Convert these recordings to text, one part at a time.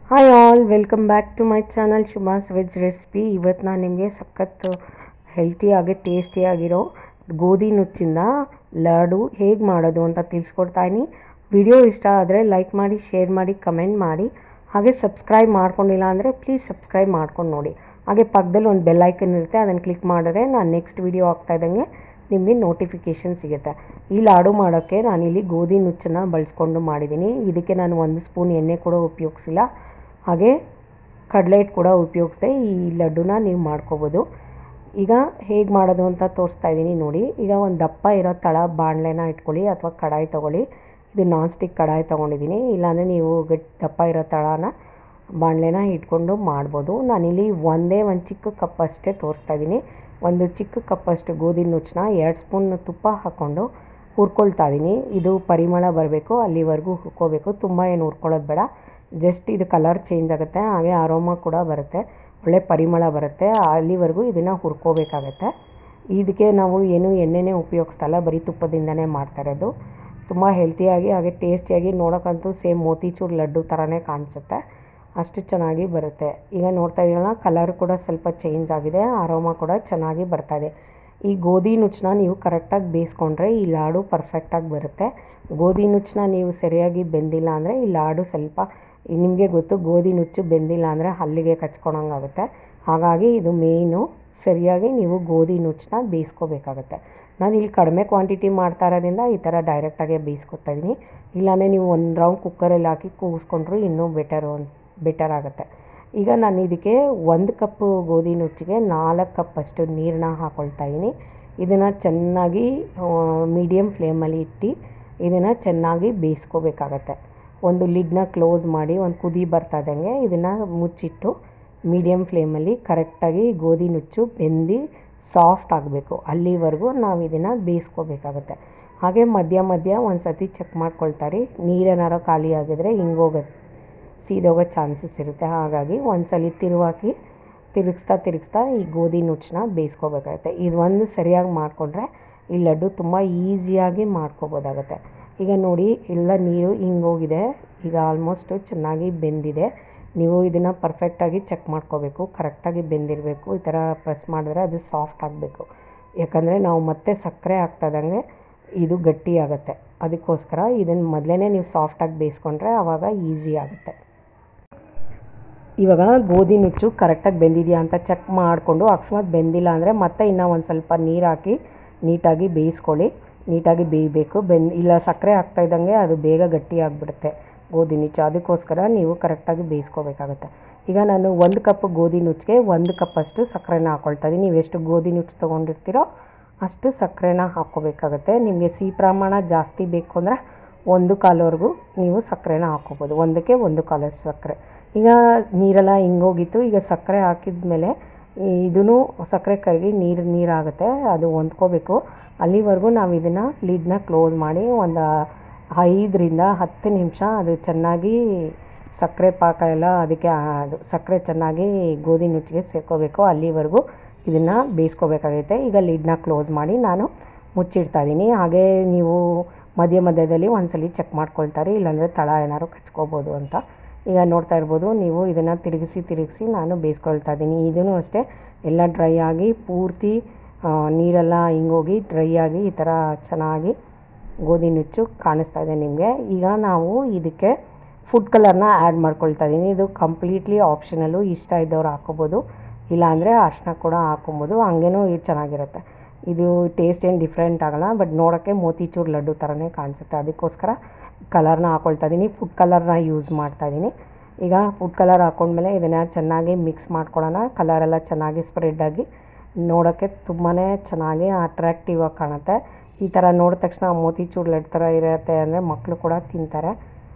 hi all welcome back to my channel Shubha's veg recipe ಇವತ್ತು ನಾನು ನಿಮಗೆ ಸಖತ್ ಹೆಲ್ತಿಯಾಗಿ ಟೇಸ್ಟಿಯಾಗಿರೋ ಗೋಧಿ ನುಚ್ಚಿಂದ ಲಾಡು ಹೇಗೆ ಮಾಡೋದು ಅಂತ ತಿಳಿಸ್ಕೊಡ್ತಾ ಇದ್ದೀನಿ ವಿಡಿಯೋ ಇಷ್ಟ ಆದರೆ ಲೈಕ್ ಮಾಡಿ ಶೇರ್ ಮಾಡಿ ಕಮೆಂಟ್ ಮಾಡಿ ಹಾಗೆ ಸಬ್ಸ್ಕ್ರೈಬ್ ಮಾಡ್ಕೊಂಡಿಲ್ಲ ಅಂದರೆ ಪ್ಲೀಸ್ ಸಬ್ಸ್ಕ್ರೈಬ್ ಮಾಡ್ಕೊಂಡು ನೋಡಿ ಹಾಗೆ ಪಕ್ಕದಲ್ಲಿ ಒಂದು ಬೆಲ್ ಐಕನ್ ಇರುತ್ತೆ ಅದನ್ನು ಕ್ಲಿಕ್ ಮಾಡಿದ್ರೆ ನಾನು ನೆಕ್ಸ್ಟ್ ವಿಡಿಯೋ ಆಗ್ತಾ ಇದ್ದಂಗೆ ನಿಮಗೆ ನೋಟಿಫಿಕೇಷನ್ ಸಿಗುತ್ತೆ ಈ ಲಾಡು ಮಾಡೋಕ್ಕೆ ನಾನಿಲ್ಲಿ ಗೋಧಿ ನುಚ್ಚನ್ನು ಬಳಸ್ಕೊಂಡು ಮಾಡಿದ್ದೀನಿ ಇದಕ್ಕೆ ನಾನು ಒಂದು ಸ್ಪೂನ್ ಎಣ್ಣೆ ಕೂಡ ಉಪಯೋಗಿಸಿಲ್ಲ ಹಾಗೆ ಕಡಲೆ ಹಿಟ್ಟು ಕೂಡ ಉಪಯೋಗಿಸ್ದೆ ಈ ಲಡ್ಡುನ ನೀವು ಮಾಡ್ಕೋಬೋದು ಈಗ ಹೇಗೆ ಮಾಡೋದು ಅಂತ ತೋರಿಸ್ತಾ ಇದ್ದೀನಿ ನೋಡಿ ಈಗ ಒಂದು ದಪ್ಪ ಇರೋ ತಳ ಬಾಣಲೆನ ಇಟ್ಕೊಳ್ಳಿ ಅಥವಾ ಕಡಾಯಿ ತೊಗೊಳ್ಳಿ ಇದು ನಾನ್ ಸ್ಟಿಕ್ ಕಡಾಯಿ ತೊಗೊಂಡಿದ್ದೀನಿ ಇಲ್ಲಾಂದರೆ ನೀವು ಗಟ್ ದಪ್ಪ ಇರೋ ತಳನ ಬಾಣಲೆನ ಇಟ್ಕೊಂಡು ಮಾಡ್ಬೋದು ನಾನಿಲ್ಲಿ ಒಂದೇ ಒಂದು ಚಿಕ್ಕ ಕಪ್ ಅಷ್ಟೇ ತೋರಿಸ್ತಾ ಇದ್ದೀನಿ ಒಂದು ಚಿಕ್ಕ ಕಪ್ಪಷ್ಟು ಗೋಧಿ ನುಚ್ಚನ್ನ ಎರಡು ಸ್ಪೂನ್ ತುಪ್ಪ ಹಾಕ್ಕೊಂಡು ಹುರ್ಕೊಳ್ತಾ ಇದ್ದೀನಿ ಇದು ಪರಿಮಳ ಬರಬೇಕು ಅಲ್ಲಿವರೆಗೂ ಹುರ್ಕೋಬೇಕು ತುಂಬ ಏನು ಹುರ್ಕೊಳ್ಳೋದು ಬೇಡ ಜಸ್ಟ್ ಇದು ಕಲರ್ ಚೇಂಜ್ ಆಗುತ್ತೆ ಹಾಗೆ ಅರೋಮಾ ಕೂಡ ಬರುತ್ತೆ ಒಳ್ಳೆ ಪರಿಮಳ ಬರುತ್ತೆ ಅಲ್ಲಿವರೆಗೂ ಇದನ್ನು ಹುರ್ಕೋಬೇಕಾಗತ್ತೆ ಇದಕ್ಕೆ ನಾವು ಏನು ಎಣ್ಣೆನೇ ಉಪಯೋಗಿಸ್ತಲ್ಲ ಬರೀ ತುಪ್ಪದಿಂದನೇ ಮಾಡ್ತಾ ಇರೋದು ತುಂಬ ಹೆಲ್ತಿಯಾಗಿ ಹಾಗೆ ಟೇಸ್ಟಿಯಾಗಿ ನೋಡೋಕ್ಕಂತೂ ಸೇಮ್ ಮೋತಿಚೂರ್ ಲಡ್ಡು ಥರನೇ ಕಾಣಿಸುತ್ತೆ ಅಷ್ಟು ಚೆನ್ನಾಗಿ ಬರುತ್ತೆ ಈಗ ನೋಡ್ತಾ ಇದ್ದೀರಲ್ಲ ಕಲರ್ ಕೂಡ ಸ್ವಲ್ಪ ಚೇಂಜ್ ಆಗಿದೆ ಅರೋಮಾ ಕೂಡ ಚೆನ್ನಾಗಿ ಬರ್ತಾಯಿದೆ ಈ ಗೋಧಿ ನುಚ್ಚನ್ನ ನೀವು ಕರೆಕ್ಟಾಗಿ ಬೇಯಿಸ್ಕೊಂಡ್ರೆ ಈ ಲಾಡು ಪರ್ಫೆಕ್ಟಾಗಿ ಬರುತ್ತೆ ಗೋಧಿ ನುಚ್ಚನ್ನ ನೀವು ಸರಿಯಾಗಿ ಬೆಂದಿಲ್ಲ ಅಂದರೆ ಈ ಲಾಡು ಸ್ವಲ್ಪ ನಿಮಗೆ ಗೊತ್ತು ಗೋಧಿ ನುಚ್ಚು ಬೆಂದಿಲ್ಲ ಅಂದರೆ ಹಲ್ಲಿಗೆ ಕಚ್ಕೊಳಂಗಾಗುತ್ತೆ ಹಾಗಾಗಿ ಇದು ಮೇಯ್ನು ಸರಿಯಾಗಿ ನೀವು ಗೋಧಿ ನುಚ್ಚನ್ನ ಬೇಯಿಸ್ಕೋಬೇಕಾಗತ್ತೆ ನಾನು ಇಲ್ಲಿ ಕಡಿಮೆ ಕ್ವಾಂಟಿಟಿ ಮಾಡ್ತಾ ಇರೋದ್ರಿಂದ ಈ ಥರ ಡೈರೆಕ್ಟಾಗೆ ಬೇಯಿಸ್ಕೊತಾ ಇದ್ದೀನಿ ಇಲ್ಲಾಂದರೆ ನೀವು ಒಂದು ರೌಂಡ್ ಕುಕ್ಕರಲ್ಲಿ ಹಾಕಿ ಕೂಗಿಸ್ಕೊಂಡ್ರು ಇನ್ನೂ ಬೆಟರು ಬೆಟರ್ ಆಗುತ್ತೆ ಈಗ ನಾನು ಇದಕ್ಕೆ ಒಂದು ಕಪ್ಪು ಗೋಧಿ ನುಚ್ಚಿಗೆ ನಾಲ್ಕು ಕಪ್ಪಷ್ಟು ನೀರನ್ನ ಹಾಕ್ಕೊಳ್ತಾ ಇದ್ದೀನಿ ಇದನ್ನು ಚೆನ್ನಾಗಿ ಮೀಡಿಯಮ್ ಫ್ಲೇಮಲ್ಲಿ ಇಟ್ಟು ಇದನ್ನು ಚೆನ್ನಾಗಿ ಬೇಯಿಸ್ಕೋಬೇಕಾಗತ್ತೆ ಒಂದು ಲಿಡ್ನ ಕ್ಲೋಸ್ ಮಾಡಿ ಒಂದು ಕುದಿ ಬರ್ತಾ ಇದ್ದಂಗೆ ಇದನ್ನು ಮುಚ್ಚಿಟ್ಟು ಮೀಡಿಯಮ್ ಫ್ಲೇಮಲ್ಲಿ ಕರೆಕ್ಟಾಗಿ ಗೋಧಿ ನುಚ್ಚು ಬೆಂದು ಸಾಫ್ಟ್ ಆಗಬೇಕು ಅಲ್ಲಿವರೆಗೂ ನಾವು ಇದನ್ನು ಬೇಯಿಸ್ಕೋಬೇಕಾಗತ್ತೆ ಹಾಗೆ ಮಧ್ಯ ಮಧ್ಯ ಒಂದು ಸತಿ ಚೆಕ್ ಮಾಡ್ಕೊಳ್ತಾರೆ ನೀರೇನಾರು ಖಾಲಿ ಆಗಿದ್ರೆ ಹಿಂಗೋಗುತ್ತೆ ಸೀದೋಗೋ ಚಾನ್ಸಸ್ ಇರುತ್ತೆ ಹಾಗಾಗಿ ಒಂದು ಸಲ ತಿರುವಾಕಿ ತಿರುಗಿಸ್ತಾ ತಿರುಗಿಸ್ತಾ ಈ ಗೋಧಿ ನುಚ್ಚನ್ನ ಬೇಯಿಸ್ಕೋಬೇಕಾಗುತ್ತೆ ಇದು ಒಂದು ಸರಿಯಾಗಿ ಮಾಡಿಕೊಂಡ್ರೆ ಈ ಲಡ್ಡು ತುಂಬ ಈಸಿಯಾಗಿ ಮಾಡ್ಕೋಬೋದಾಗುತ್ತೆ ಈಗ ನೋಡಿ ಎಲ್ಲ ನೀರು ಹಿಂಗೋಗಿದೆ ಈಗ ಆಲ್ಮೋಸ್ಟು ಚೆನ್ನಾಗಿ ಬೆಂದಿದೆ ನೀವು ಇದನ್ನು ಪರ್ಫೆಕ್ಟಾಗಿ ಚೆಕ್ ಮಾಡ್ಕೋಬೇಕು ಕರೆಕ್ಟಾಗಿ ಬೆಂದಿರಬೇಕು ಈ ಥರ ಪ್ರೆಸ್ ಮಾಡಿದ್ರೆ ಅದು ಸಾಫ್ಟ್ ಆಗಬೇಕು ಯಾಕಂದರೆ ನಾವು ಮತ್ತೆ ಸಕ್ಕರೆ ಹಾಕ್ತದಂಗೆ ಇದು ಗಟ್ಟಿ ಆಗುತ್ತೆ ಅದಕ್ಕೋಸ್ಕರ ಇದನ್ನು ಮೊದಲೇ ನೀವು ಸಾಫ್ಟಾಗಿ ಬೇಯಿಸ್ಕೊಂಡ್ರೆ ಆವಾಗ ಈಸಿ ಆಗುತ್ತೆ ಇವಾಗ ಗೋಧಿ ನುಚ್ಚು ಕರೆಕ್ಟಾಗಿ ಬೆಂದಿದೆಯಾ ಅಂತ ಚೆಕ್ ಮಾಡಿಕೊಂಡು ಅಕಸ್ಮಾತ್ ಬೆಂದಿಲ್ಲ ಅಂದರೆ ಮತ್ತೆ ಇನ್ನೂ ಒಂದು ಸ್ವಲ್ಪ ನೀರು ಹಾಕಿ ನೀಟಾಗಿ ಬೇಯಿಸ್ಕೊಳ್ಳಿ ನೀಟಾಗಿ ಬೇಯಬೇಕು ಬೆಂದು ಇಲ್ಲ ಸಕ್ಕರೆ ಹಾಕ್ತಾ ಇದ್ದಂಗೆ ಅದು ಬೇಗ ಗಟ್ಟಿ ಆಗಿಬಿಡುತ್ತೆ ಗೋಧಿ ನುಚ್ಚು ಅದಕ್ಕೋಸ್ಕರ ನೀವು ಕರೆಕ್ಟಾಗಿ ಬೇಯಿಸ್ಕೋಬೇಕಾಗುತ್ತೆ ಈಗ ನಾನು ಒಂದು ಕಪ್ ಗೋಧಿ ನುಚ್ಚಿಗೆ ಒಂದು ಕಪ್ಪಷ್ಟು ಸಕ್ಕರೆನ ಹಾಕ್ಕೊಳ್ತಾ ಇದ್ದೀನಿ ನೀವು ಎಷ್ಟು ಗೋಧಿ ನುಚ್ಚು ತೊಗೊಂಡಿರ್ತೀರೋ ಅಷ್ಟು ಸಕ್ಕರೆನ ಹಾಕ್ಕೋಬೇಕಾಗತ್ತೆ ನಿಮಗೆ ಸಿಹಿ ಪ್ರಮಾಣ ಜಾಸ್ತಿ ಬೇಕು ಅಂದರೆ ಒಂದು ಕಾಲವರೆಗೂ ನೀವು ಸಕ್ಕರೆನ ಹಾಕ್ಕೋಬೋದು ಒಂದಕ್ಕೆ ಒಂದು ಕಾಲಷ್ಟು ಸಕ್ಕರೆ ಈಗ ನೀರೆಲ್ಲ ಹಿಂಗೋಗಿತ್ತು ಈಗ ಸಕ್ಕರೆ ಹಾಕಿದ ಮೇಲೆ ಇದೂ ಸಕ್ಕರೆ ಕರಗಿ ನೀರು ನೀರಾಗುತ್ತೆ ಅದು ಹೊಂದ್ಕೋಬೇಕು ಅಲ್ಲಿವರೆಗೂ ನಾವು ಇದನ್ನು ಲಿಡ್ನ ಕ್ಲೋಸ್ ಮಾಡಿ ಒಂದು ಐದರಿಂದ ಹತ್ತು ನಿಮಿಷ ಅದು ಚೆನ್ನಾಗಿ ಸಕ್ಕರೆ ಪಾಕ ಎಲ್ಲ ಅದಕ್ಕೆ ಅದು ಸಕ್ಕರೆ ಚೆನ್ನಾಗಿ ಗೋಧಿ ನುಚ್ಚಿಗೆ ಸೇರ್ಕೋಬೇಕು ಅಲ್ಲಿವರೆಗೂ ಇದನ್ನು ಬೇಯಿಸ್ಕೋಬೇಕಾಗೈತೆ ಈಗ ಲಿಡ್ನ ಕ್ಲೋಸ್ ಮಾಡಿ ನಾನು ಮುಚ್ಚಿಡ್ತಾ ಇದ್ದೀನಿ ಹಾಗೆ ನೀವು ಮಧ್ಯ ಮಧ್ಯದಲ್ಲಿ ಒಂದ್ಸಲಿ ಚೆಕ್ ಮಾಡ್ಕೊಳ್ತಾರೆ ಇಲ್ಲಾಂದರೆ ತಳ ಏನಾದ್ರು ಕಚ್ಕೋಬೋದು ಅಂತ ಈಗ ನೋಡ್ತಾ ಇರ್ಬೋದು ನೀವು ಇದನ್ನು ತಿರುಗಿಸಿ ತಿರುಗಿಸಿ ನಾನು ಬೇಯಿಸ್ಕೊಳ್ತಾ ಇದ್ದೀನಿ ಇದೂ ಅಷ್ಟೇ ಎಲ್ಲ ಡ್ರೈ ಆಗಿ ಪೂರ್ತಿ ನೀರೆಲ್ಲ ಹಿಂಗೋಗಿ ಡ್ರೈ ಆಗಿ ಈ ಥರ ಚೆನ್ನಾಗಿ ಗೋಧಿ ನುಚ್ಚು ಕಾಣಿಸ್ತಾ ಇದೆ ನಿಮಗೆ ಈಗ ನಾವು ಇದಕ್ಕೆ ಫುಡ್ ಕಲರ್ನ ಆ್ಯಡ್ ಮಾಡ್ಕೊಳ್ತಾ ಇದ್ದೀನಿ ಇದು ಕಂಪ್ಲೀಟ್ಲಿ ಆಪ್ಷನಲ್ಲು ಇಷ್ಟ ಇದ್ದವ್ರು ಹಾಕ್ಕೋಬೋದು ಇಲ್ಲಾಂದರೆ ಅರ್ಶಿನ ಕೂಡ ಹಾಕ್ಕೊಬೋದು ಹಂಗೇನೂ ಇದು ಚೆನ್ನಾಗಿರುತ್ತೆ ಇದು ಟೇಸ್ಟ್ ಏನು ಡಿಫ್ರೆಂಟ್ ಆಗೋಲ್ಲ ಬಟ್ ನೋಡೋಕ್ಕೆ ಮೋತಿಚೂರ್ ಲಡ್ಡು ಥರನೇ ಕಾಣಿಸುತ್ತೆ ಅದಕ್ಕೋಸ್ಕರ ಕಲರ್ನ ಹಾಕ್ಕೊಳ್ತಾ ಇದ್ದೀನಿ ಫುಡ್ ಕಲರ್ನ ಯೂಸ್ ಮಾಡ್ತಾ ಇದ್ದೀನಿ ಈಗ ಫುಡ್ ಕಲರ್ ಹಾಕ್ಕೊಂಡ್ಮೇಲೆ ಇದನ್ನು ಚೆನ್ನಾಗಿ ಮಿಕ್ಸ್ ಮಾಡ್ಕೊಳ್ಳೋಣ ಕಲರೆಲ್ಲ ಚೆನ್ನಾಗಿ ಸ್ಪ್ರೆಡ್ ಆಗಿ ನೋಡೋಕ್ಕೆ ತುಂಬಾ ಚೆನ್ನಾಗಿ ಅಟ್ರಾಕ್ಟಿವ್ ಆಗಿ ಕಾಣುತ್ತೆ ಈ ಥರ ನೋಡಿದ ತಕ್ಷಣ ಮೋತಿಚೂರ್ ಲಡ್ಡು ಥರ ಇರುತ್ತೆ ಅಂದರೆ ಮಕ್ಕಳು ಕೂಡ ತಿಂತಾರೆ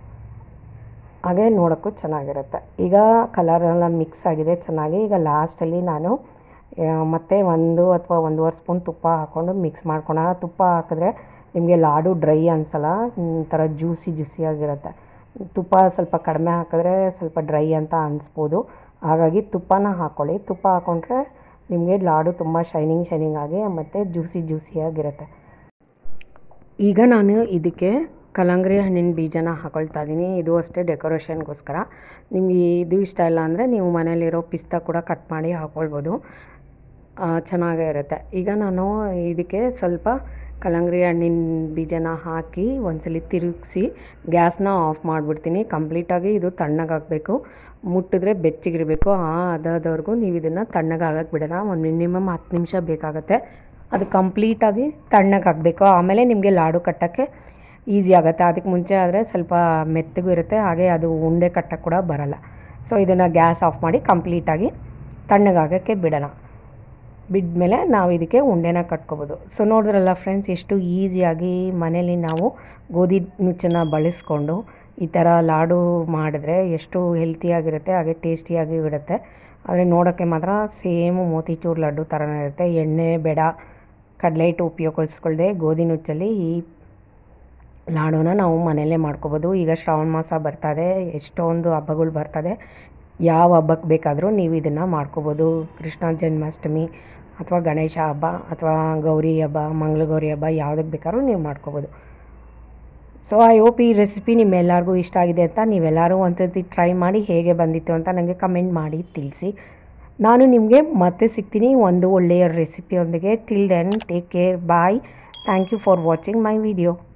ಹಾಗೆ ನೋಡೋಕ್ಕೂ ಚೆನ್ನಾಗಿರುತ್ತೆ ಈಗ ಕಲರೆಲ್ಲ ಮಿಕ್ಸ್ ಆಗಿದೆ ಚೆನ್ನಾಗಿ ಈಗ ಲಾಸ್ಟಲ್ಲಿ ನಾನು ಮತ್ತೆ ಒಂದು ಅಥವಾ ಒಂದೂವರೆ ಸ್ಪೂನ್ ತುಪ್ಪ ಹಾಕ್ಕೊಂಡು ಮಿಕ್ಸ್ ಮಾಡ್ಕೊಳ ತುಪ್ಪ ಹಾಕಿದ್ರೆ ನಿಮಗೆ ಲಾಡು ಡ್ರೈ ಅನಿಸಲ್ಲ ಥರ ಜ್ಯೂಸಿ ಜ್ಯೂಸಿಯಾಗಿರುತ್ತೆ ತುಪ್ಪ ಸ್ವಲ್ಪ ಕಡಿಮೆ ಹಾಕಿದ್ರೆ ಸ್ವಲ್ಪ ಡ್ರೈ ಅಂತ ಅನಿಸ್ಬೋದು ಹಾಗಾಗಿ ತುಪ್ಪನ ಹಾಕ್ಕೊಳ್ಳಿ ತುಪ್ಪ ಹಾಕ್ಕೊಂಡ್ರೆ ನಿಮಗೆ ಲಾಡು ತುಂಬ ಶೈನಿಂಗ್ ಶೈನಿಂಗ್ ಆಗಿ ಮತ್ತು ಜ್ಯೂಸಿ ಜ್ಯೂಸಿಯಾಗಿರುತ್ತೆ ಈಗ ನಾನು ಇದಕ್ಕೆ ಕಲ್ಲಂಗಡಿ ಹಣ್ಣಿನ ಬೀಜನ ಹಾಕೊಳ್ತಾ ಇದ್ದೀನಿ ಇದು ಅಷ್ಟೇ ಡೆಕೋರೇಷನ್ಗೋಸ್ಕರ ನಿಮಗೆ ಇದು ಇಷ್ಟ ಇಲ್ಲ ಅಂದರೆ ನೀವು ಮನೇಲಿರೋ ಪಿಸ್ತಾ ಕೂಡ ಕಟ್ ಮಾಡಿ ಹಾಕ್ಕೊಳ್ಬೋದು ಆ, ಚೆನ್ನಾಗೇ ಇರುತ್ತೆ ಈಗ ನಾನು ಇದಕ್ಕೆ ಸ್ವಲ್ಪ ಕಲ್ಲಂಗಡಿ ಹಣ್ಣಿನ ಬೀಜನ ಹಾಕಿ ಒಂದ್ಸಲಿ ತಿರುಗಿಸಿ ಗ್ಯಾಸ್ನ ಆಫ್ ಮಾಡಿಬಿಡ್ತೀನಿ ಕಂಪ್ಲೀಟಾಗಿ ಇದು ತಣ್ಣಗಾಗಬೇಕು ಮುಟ್ಟಿದ್ರೆ ಬೆಚ್ಚಗಿರಬೇಕು ಆ ಅದಾದವರೆಗೂ ನೀವು ಇದನ್ನು ತಣ್ಣಗಾಗಕ್ಕೆ ಬಿಡೋಣ ಒಂದು ಮಿನಿಮಮ್ ಹತ್ತು ನಿಮಿಷ ಬೇಕಾಗುತ್ತೆ ಅದು ಕಂಪ್ಲೀಟಾಗಿ ತಣ್ಣಗಾಗಬೇಕು ಆಮೇಲೆ ನಿಮಗೆ ಲಾಡು ಕಟ್ಟೋಕ್ಕೆ ಈಸಿ ಆಗುತ್ತೆ ಅದಕ್ಕೆ ಮುಂಚೆ ಆದರೆ ಸ್ವಲ್ಪ ಮೆತ್ತಗೂ ಇರುತ್ತೆ ಹಾಗೆ ಅದು ಉಂಡೆ ಕಟ್ಟಕ್ಕೆ ಕೂಡ ಬರಲ್ಲ ಸೊ ಇದನ್ನು ಗ್ಯಾಸ್ ಆಫ್ ಮಾಡಿ ಕಂಪ್ಲೀಟಾಗಿ ತಣ್ಣಗಾಗೋಕ್ಕೆ ಬಿಡೋಣ ಬಿದ್ಮೇಲೆ ನಾವು ಇದಕ್ಕೆ ಉಂಡೆನ ಕಟ್ಕೋಬೋದು ಸೊ ನೋಡಿದ್ರಲ್ಲ ಫ್ರೆಂಡ್ಸ್ ಎಷ್ಟು ಈಸಿಯಾಗಿ ಮನೇಲಿ ನಾವು ಗೋಧಿ ನುಚ್ಚನ್ನು ಬಳಸ್ಕೊಂಡು ಈ ಥರ ಲಾಡು ಮಾಡಿದ್ರೆ ಎಷ್ಟು ಹೆಲ್ತಿಯಾಗಿರುತ್ತೆ ಹಾಗೆ ಟೇಸ್ಟಿಯಾಗಿ ಇರುತ್ತೆ ಆದರೆ ನೋಡೋಕ್ಕೆ ಮಾತ್ರ ಸೇಮು ಮೋತಿಚೂರ್ ಲಡ್ಡು ಥರನೇ ಇರುತ್ತೆ ಎಣ್ಣೆ ಬೇಡ ಕಡಲೆ ಹಿಟ್ಟು ಉಪಯೋಗಿಸ್ಕೊಳ್ದೆ ಗೋಧಿ ನುಚ್ಚಲ್ಲಿ ಈ ಲಾಡುನ ನಾವು ಮನೆಯಲ್ಲೇ ಮಾಡ್ಕೋಬೋದು ಈಗ ಶ್ರಾವಣ ಮಾಸ ಬರ್ತದೆ ಎಷ್ಟೊಂದು ಹಬ್ಬಗಳು ಬರ್ತದೆ ಯಾವ ಹಬ್ಬಕ್ಕೆ ಬೇಕಾದರೂ ನೀವು ಇದನ್ನು ಮಾಡ್ಕೋಬೋದು ಕೃಷ್ಣ ಜನ್ಮಾಷ್ಟಮಿ ಅಥವಾ ಗಣೇಶ ಹಬ್ಬ ಅಥವಾ ಗೌರಿ ಹಬ್ಬ ಮಂಗಳಗೌರಿ ಹಬ್ಬ ಯಾವುದಕ್ಕೆ ಬೇಕಾದ್ರೂ ನೀವು ಮಾಡ್ಕೋಬೋದು ಸೊ ಐ ಹೋಪ್ ಈ ರೆಸಿಪಿ ನಿಮ್ಮೆಲ್ಲರಿಗೂ ಇಷ್ಟ ಆಗಿದೆ ಅಂತ ನೀವೆಲ್ಲರೂ ಒಂದ್ಸತಿ ಟ್ರೈ ಮಾಡಿ ಹೇಗೆ ಬಂದಿತ್ತು ಅಂತ ನನಗೆ ಕಮೆಂಟ್ ಮಾಡಿ ತಿಳಿಸಿ ನಾನು ನಿಮಗೆ ಮತ್ತೆ ಸಿಗ್ತೀನಿ ಒಂದು ಒಳ್ಳೆಯ ರೆಸಿಪಿಯೊಂದಿಗೆ till then take care bye thank you for watching my video